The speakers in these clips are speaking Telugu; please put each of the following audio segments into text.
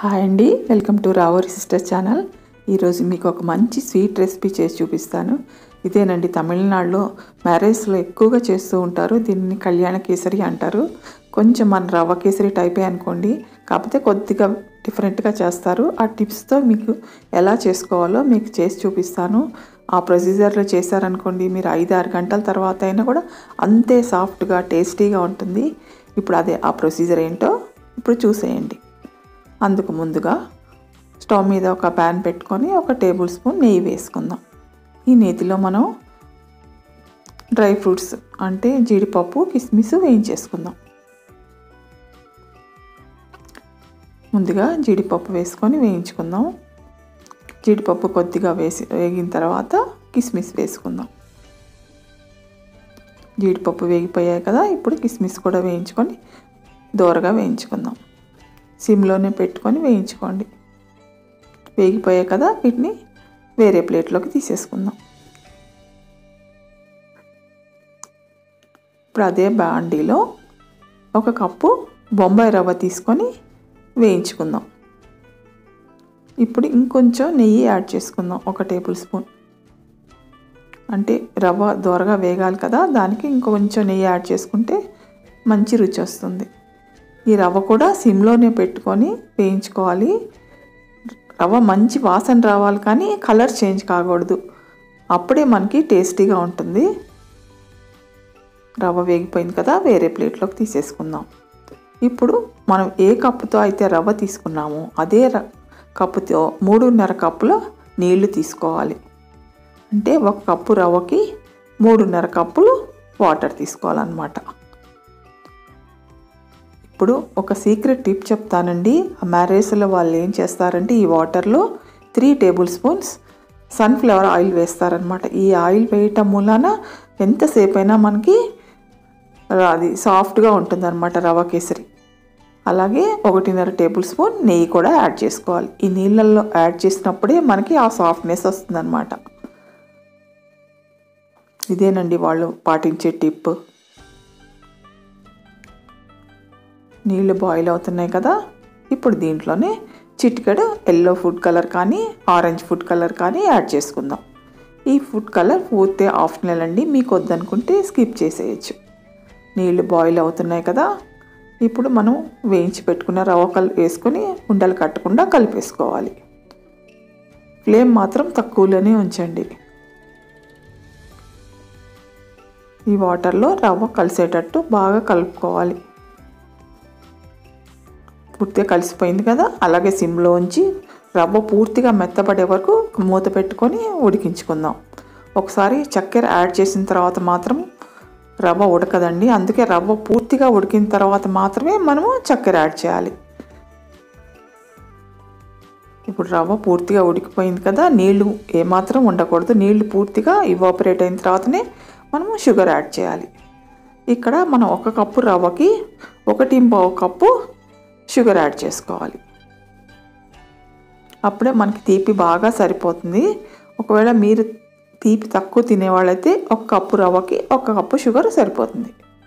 హాయ్ అండి వెల్కమ్ టు రావోరి సిస్టర్ ఛానల్ ఈరోజు మీకు ఒక మంచి స్వీట్ రెసిపీ చేసి చూపిస్తాను ఇదేనండి తమిళనాడులో మ్యారేజ్లో ఎక్కువగా చేస్తూ ఉంటారు దీన్ని కళ్యాణ కేసరి అంటారు కొంచెం మన రవ్వ కేసరి టైపే అనుకోండి కాకపోతే కొద్దిగా డిఫరెంట్గా చేస్తారు ఆ టిప్స్తో మీకు ఎలా చేసుకోవాలో మీకు చేసి చూపిస్తాను ఆ ప్రొసీజర్లో చేశారనుకోండి మీరు ఐదు ఆరు గంటల తర్వాత అయినా కూడా అంతే సాఫ్ట్గా టేస్టీగా ఉంటుంది ఇప్పుడు అదే ఆ ప్రొసీజర్ ఏంటో ఇప్పుడు చూసేయండి అందుకు ముందుగా స్టవ్ మీద ఒక ప్యాన్ పెట్టుకొని ఒక టేబుల్ స్పూన్ నెయ్యి వేసుకుందాం ఈ నేతిలో మనం డ్రై ఫ్రూట్స్ అంటే జీడిపప్పు కిస్మిస్ వేయించేసుకుందాం ముందుగా జీడిపప్పు వేసుకొని వేయించుకుందాం జీడిపప్పు కొద్దిగా వేసి వేగిన తర్వాత కిస్మిస్ వేసుకుందాం జీడిపప్పు వేగిపోయాయి కదా ఇప్పుడు కిస్మిస్ కూడా వేయించుకొని దోరగా వేయించుకుందాం సిమ్లోనే పెట్టుకొని వేయించుకోండి వేగిపోయాయి కదా వీటిని వేరే ప్లేట్లోకి తీసేసుకుందాం ఇప్పుడు అదే బాండీలో ఒక కప్పు బొంబాయి రవ్వ తీసుకొని వేయించుకుందాం ఇప్పుడు ఇంకొంచెం నెయ్యి యాడ్ చేసుకుందాం ఒక టేబుల్ స్పూన్ అంటే రవ్వ దోరగా వేగాలి కదా దానికి ఇంకొంచెం నెయ్యి యాడ్ చేసుకుంటే మంచి రుచి వస్తుంది ఈ రవ్వ కూడా సిమ్లోనే పెట్టుకొని వేయించుకోవాలి రవ్వ మంచి వాసన రావాలి కానీ కలర్ చేంజ్ కాకూడదు అప్పుడే మనకి టేస్టీగా ఉంటుంది రవ్వ వేగిపోయింది కదా వేరే ప్లేట్లోకి తీసేసుకుందాం ఇప్పుడు మనం ఏ కప్పుతో అయితే రవ్వ తీసుకున్నామో అదే కప్పుతో మూడున్నర కప్పుల నీళ్లు తీసుకోవాలి అంటే ఒక కప్పు రవ్వకి మూడున్నర కప్పులు వాటర్ తీసుకోవాలన్నమాట ఇప్పుడు ఒక సీక్రెట్ టిప్ చెప్తానండి ఆ మ్యారేజ్లో వాళ్ళు ఏం చేస్తారంటే ఈ వాటర్లో three tablespoons sunflower oil వేస్తారనమాట ఈ ఆయిల్ వేయటం మూలాన ఎంతసేపు అయినా మనకి అది సాఫ్ట్గా ఉంటుందన్నమాట రవ్వ కేసరి అలాగే ఒకటిన్నర టేబుల్ స్పూన్ నెయ్యి కూడా యాడ్ చేసుకోవాలి ఈ నీళ్ళల్లో యాడ్ చేసినప్పుడే మనకి ఆ సాఫ్ట్నెస్ వస్తుందన్నమాట ఇదేనండి వాళ్ళు పాటించే టిప్ నీళ్ళు బాయిల్ అవుతున్నాయి కదా ఇప్పుడు దీంట్లోనే చిటికెడు ఎల్లో ఫుడ్ కలర్ కానీ ఆరెంజ్ ఫుడ్ కలర్ కానీ యాడ్ చేసుకుందాం ఈ ఫుడ్ కలర్ పూర్తి ఆప్షనల్ అండి మీకు వద్దనుకుంటే స్కిప్ చేసేయచ్చు నీళ్ళు బాయిల్ అవుతున్నాయి కదా ఇప్పుడు మనం వేయించి పెట్టుకున్న రవ్వ కల్ వేసుకొని ఉండలు కట్టకుండా కలిపేసుకోవాలి ఫ్లేమ్ మాత్రం తక్కువలోనే ఉంచండి ఈ వాటర్లో రవ్వ కలిసేటట్టు బాగా కలుపుకోవాలి పూర్తిగా కలిసిపోయింది కదా అలాగే సిమ్లో ఉంచి రవ్వ పూర్తిగా మెత్తపడే వరకు మూత పెట్టుకొని ఉడికించుకుందాం ఒకసారి చక్కెర యాడ్ చేసిన తర్వాత మాత్రం రవ్వ ఉడకదండి అందుకే రవ్వ పూర్తిగా ఉడికిన తర్వాత మాత్రమే మనము చక్కెర యాడ్ చేయాలి ఇప్పుడు రవ్వ పూర్తిగా ఉడికిపోయింది కదా నీళ్లు ఏమాత్రం ఉండకూడదు నీళ్లు పూర్తిగా ఇవాపరేట్ అయిన తర్వాతనే మనము షుగర్ యాడ్ చేయాలి ఇక్కడ మనం ఒక కప్పు రవ్వకి ఒకటి పావు కప్పు షుగర్ యాడ్ చేసుకోవాలి అప్పుడే మనకి తీపి బాగా సరిపోతుంది ఒకవేళ మీరు తీపి తక్కువ తినేవాళ్ళైతే ఒక కప్పు రవ్వకి ఒక కప్పు షుగర్ సరిపోతుంది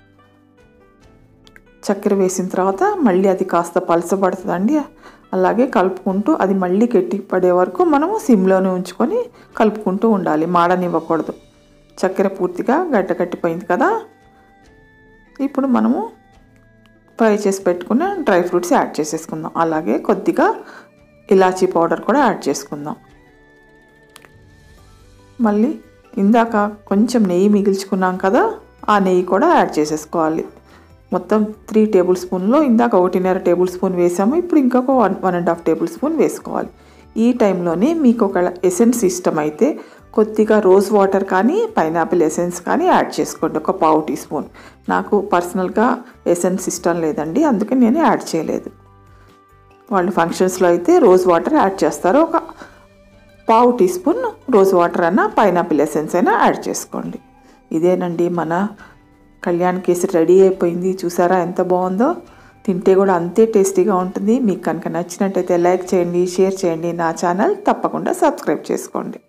చక్కెర వేసిన తర్వాత మళ్ళీ అది కాస్త పలసపడుతుందండి అలాగే కలుపుకుంటూ అది మళ్ళీ గట్టి పడే వరకు మనము సిమ్లోనే ఉంచుకొని కలుపుకుంటూ ఉండాలి మాడనివ్వకూడదు చక్కెర పూర్తిగా గడ్డ కట్టిపోయింది కదా ఇప్పుడు మనము ఫ్రై చేసి పెట్టుకున్న డ్రై ఫ్రూట్స్ యాడ్ చేసేసుకుందాం అలాగే కొద్దిగా ఇలాచీ పౌడర్ కూడా యాడ్ చేసుకుందాం మళ్ళీ ఇందాక కొంచెం నెయ్యి మిగిల్చుకున్నాం కదా ఆ నెయ్యి కూడా యాడ్ చేసేసుకోవాలి మొత్తం త్రీ టేబుల్ స్పూన్లో ఇందాక ఒకటిన్నర టేబుల్ స్పూన్ వేసాము ఇప్పుడు ఇంకొక one one and half tablespoon వేసుకోవాలి ఈ టైంలోనే మీకు ఒక ఎసెన్స్ ఇష్టం అయితే కొద్దిగా రోజ్ వాటర్ కానీ పైనాపిల్ ఎసెన్స్ కానీ యాడ్ చేసుకోండి ఒక పావు టీ స్పూన్ నాకు పర్సనల్గా ఎసెన్స్ ఇష్టం లేదండి అందుకని నేను యాడ్ చేయలేదు వాళ్ళు ఫంక్షన్స్లో అయితే రోజ్ వాటర్ యాడ్ చేస్తారు ఒక పావు టీ స్పూన్ రోజ్ వాటర్ అయినా పైనాపిల్ ఎసెన్స్ అయినా యాడ్ చేసుకోండి ఇదేనండి మన కళ్యాణ్ కేసరి రెడీ అయిపోయింది చూసారా ఎంత బాగుందో తింటే కూడా అంతే టేస్టీగా ఉంటుంది మీకు కనుక నచ్చినట్టయితే లైక్ చేయండి షేర్ చేయండి నా ఛానల్ తప్పకుండా సబ్స్క్రైబ్ చేసుకోండి